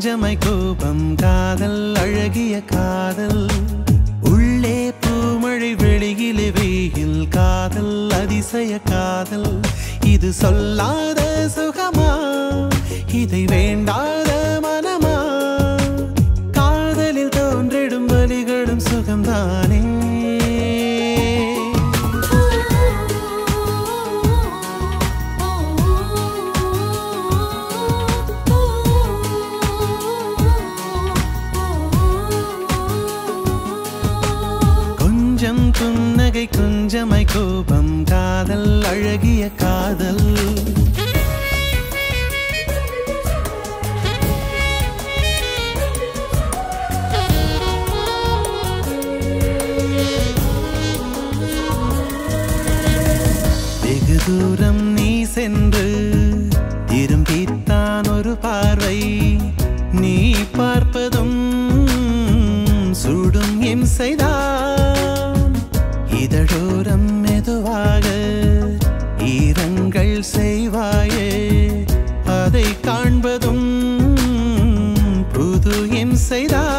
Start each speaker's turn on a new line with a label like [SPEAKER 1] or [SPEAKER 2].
[SPEAKER 1] கொஞ்சமை கோபம் காதல் அழகிய காதல் உள்ளே பூமழை வெளியிலே வெயில் காதல் அதிசய காதல் இது சொல்லாத சுகமா இதை வேண்டாத மனமா காதலில் தோன்றிடும் வலிகளும் சுகம்தானே கொஞ்சம் புன்னகை கொஞ்சமை கோபம் காதல் அழகிய காதல் வெகு தூரம் நீ சென்று திரும்பித்தான் ஒரு பார்வை நீ பார்ப்பதும் சுடும் இம்சைதான் இதழோரம் மெதுவாக ஈரங்கள் செய்வாயே அதை காண்பதும் புது இம்சைதான்